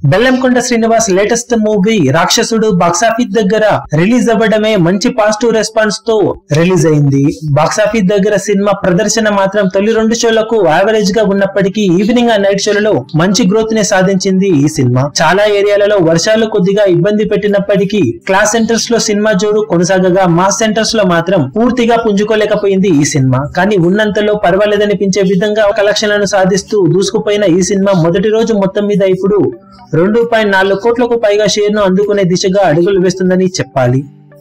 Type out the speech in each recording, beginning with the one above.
Bellamkonda Srinivas latest movie Rakshasudu box office దగ్గర release అవ్వడమే మంచి పాజిటివ్ రెస్పాన్స్ తో రిలీజ్ అయింది బాక్సాఫీస్ దగ్గర సినిమా ప్రదర్శన మాత్రం తొలి రెండు షోలకు యావరేజ్ గా ఉన్నప్పటికీ ఈవినింగ్ ఆ నైట్ షోలలో మంచి గ్రోత్ ని సాధించింది ఈ సినిమా చాలా ఏరియాలలో వర్షాలు కొద్దిగా ఇబ్బంది పెట్టినప్పటికీ క్లాస్ సెంటర్స్ లో సినిమా జోరు కొనసాగగా మాస్ సెంటర్స్ లో మాత్రం పూర్తిగా పుంజుకోలేకపోయింది ఈ సినిమా కానీ ఉన్నంతలో పర్వాలేదనిపించే విధంగా కలెక్షన్లను సాధిస్తూ దూసుకుపోయిన ఈ సినిమా మొదటి రోజు మొత్తం మీద ఇప్పుడు రెండు పాయింట్ నాలుగు కోట్లకు పైగా షేర్ను అందుకునే దిశగా అడుగులు వేస్తుందని చెప్పాలి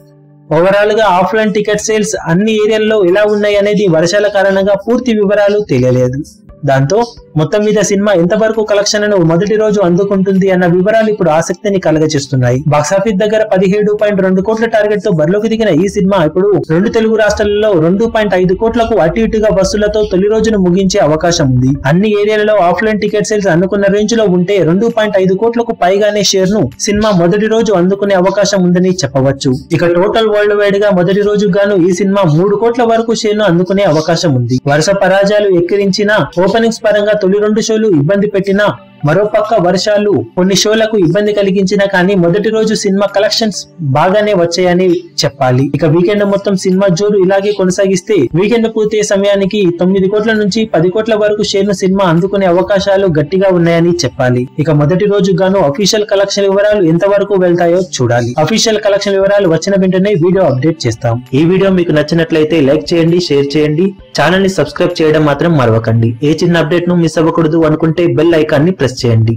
ఓవరాల్ గా ఆఫ్లైన్ టికెట్ సేల్స్ అన్ని ఏరియాల్లో ఎలా ఉన్నాయి అనేది వర్షాల కారణంగా పూర్తి వివరాలు తెలియలేదు దాంతో మొత్తం మీద సినిమా ఎంతవరకు కలెక్షన్లను మొదటి రోజు అందుకుంటుంది అన్న వివరాలు ఇప్పుడు ఆసక్తిని కలగచేస్తున్నాయి బాక్సాఫీస్ దగ్గర పదిహేడు పాయింట్ రెండు కోట్ల టార్గెట్ తో బరిలోకి దిగిన ఈ సినిమా ఇప్పుడు రెండు తెలుగు రాష్ట్రాలలో రెండు పాయింట్ ఐదు కోట్లకు అటు ఇటుగా బస్సులతో తొలి రోజును ముగించే అవకాశం ఉంది అన్ని ఏరియాలలో ఆఫ్లైన్ టికెట్ సేల్స్ అందుకున్న రేంజ్ లో ఉంటే రెండు పాయింట్ ఐదు కోట్లకు పైగానే షేర్ ను సినిమా మొదటి రోజు అందుకునే అవకాశం ఉందని చెప్పవచ్చు ఇక టోటల్ వరల్డ్ వైడ్ గా మొదటి రోజు గాను ఈ సినిమా మూడు కోట్ల వరకు షేర్ ను అందుకునే అవకాశం ఉంది వరుస పరాజయాలు ఎక్కిరించిన ఓపెనింగ్స్ పరంగా తొలి రెండు షోలు ఇబ్బంది పెట్టినా మరోపక్క వర్షాలు కొన్ని షోలకు ఇబ్బంది కలిగించినా కానీ మొదటి రోజు సినిమా కలెక్షన్స్ బాగానే వచ్చాయని చెప్పాలి ఇక వీకెండ్ మొత్తం సినిమా జోరు ఇలాగే కొనసాగిస్తే వీకెండ్ పూర్తయ్యే సమయానికి తొమ్మిది కోట్ల నుంచి పది కోట్ల వరకు షేర్ ను సినిమా అందుకునే అవకాశాలు గట్టిగా ఉన్నాయని చెప్పాలి ఇక మొదటి రోజు గాను అఫీషియల్ కలెక్షన్ వివరాలు ఎంత వరకు వెళ్తాయో చూడాలి అఫీషియల్ కలెక్షన్ వివరాలు వచ్చిన వెంటనే వీడియో అప్డేట్ చేస్తాం ఈ వీడియో మీకు నచ్చినట్లయితే లైక్ చేయండి షేర్ చేయండి ఛానల్ ని సబ్స్క్రైబ్ చేయడం మాత్రం మరవకండి ఏ చిన్న అప్డేట్ ను మిస్ అవ్వకూడదు అనుకుంటే బెల్ ఐకాన్ ని ప్రెస్ చేయండి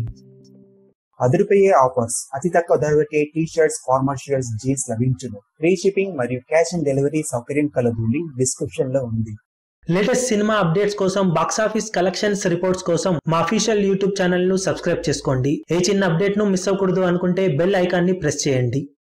అదిరిపోయే ఆఫర్స్ అతి తక్కువ ధరకే T shirts formal shirts jeans లభించును ఫ్రీ షిప్పింగ్ మరియు క్యాష్ ఆన్ డెలివరీ సౌకర్యం కలదు లింక్ డిస్క్రిప్షన్ లో ఉంది లేటెస్ట్ సినిమా అప్డేట్స్ కోసం బాక్సాఫీస్ కలెక్షన్స్ రిపోర్ట్స్ కోసం మా అఫీషియల్ యూట్యూబ్ ఛానల్ ను సబ్స్క్రైబ్ చేసుకోండి ఏ చిన్న అప్డేట్ ను మిస్ అవ్వకూడదు అనుకుంటే బెల్ ఐకాన్ ని ప్రెస్ చేయండి